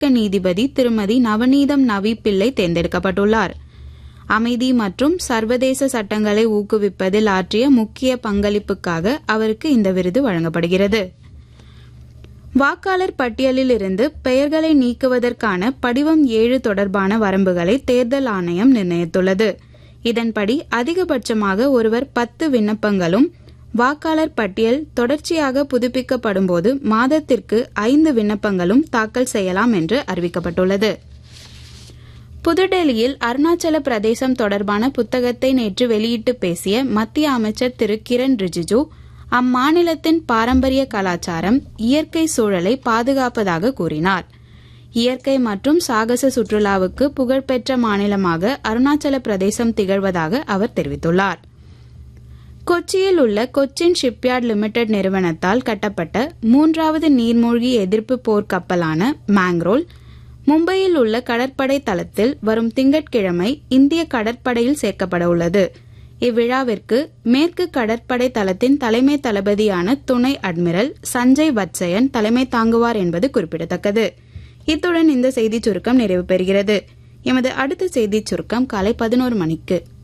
அமர்க்க நீதிபதி திருமதி நவநீதம் நவி பிள்ளை தேர்ந்தெடுக்கப்பட்டுள்ளார் அமைதி மற்றும் சர்வதேச சட்டங்களை ஊக்குவிப்பதில் ஆற்றிய முக்கிய பங்களிப்புக்காக அவருக்கு இந்த விருது வழங்கப்படுகிறது வாக்காளர் பட்டியலில் இருந்து பெயர்களை நீக்குவதற்கான படிவம் ஏழு தொடர்பான வரம்புகளை தேர்தல் ஆணையம் நிர்ணயித்துள்ளது இதன்படி அதிகபட்சமாக ஒருவர் பத்து விண்ணப்பங்களும் வாக்காளர் பட்டியல் தொடர்ச்சியாக புதுப்பிக்கப்படும் போது மாதத்திற்கு ஐந்து விண்ணப்பங்களும் தாக்கல் செய்யலாம் என்று அறிவிக்கப்பட்டுள்ளது புதுடெல்லியில் அருணாச்சல பிரதேசம் தொடர்பான புத்தகத்தை நேற்று வெளியிட்டு பேசிய மத்திய அமைச்சர் திரு கிரண் ரிஜிஜு அம்மாநிலத்தின் பாரம்பரிய கலாச்சாரம் இயற்கை சூழலை பாதுகாப்பதாக கூறினார் இயற்கை மற்றும் சாகச சுற்றுலாவுக்கு புகழ்பெற்ற மாநிலமாக அருணாச்சல பிரதேசம் திகழ்வதாக அவர் தெரிவித்துள்ளார் கொச்சியில் உள்ள கொச்சின் ஷிப்யார்ட் லிமிடெட் நிறுவனத்தால் கட்டப்பட்ட மூன்றாவது நீர்மூழ்கி எதிர்ப்பு போர் கப்பலான மேங்ரோல் மும்பையில் உள்ள கடற்படை தளத்தில் வரும் திங்கட்கிழமை இந்திய கடற்படையில் சேர்க்கப்பட உள்ளது இவ்விழாவிற்கு மேற்கு கடற்படை தளத்தின் தலைமை தளபதியான துணை அட்மிரல் சஞ்சய் வத்சயன் தலைமை தாங்குவார் என்பது குறிப்பிடத்தக்கது இத்துடன் இந்த செய்திச் சுருக்கம் நிறைவு பெறுகிறது எமது அடுத்த செய்திச் சுருக்கம் காலை பதினோரு மணிக்கு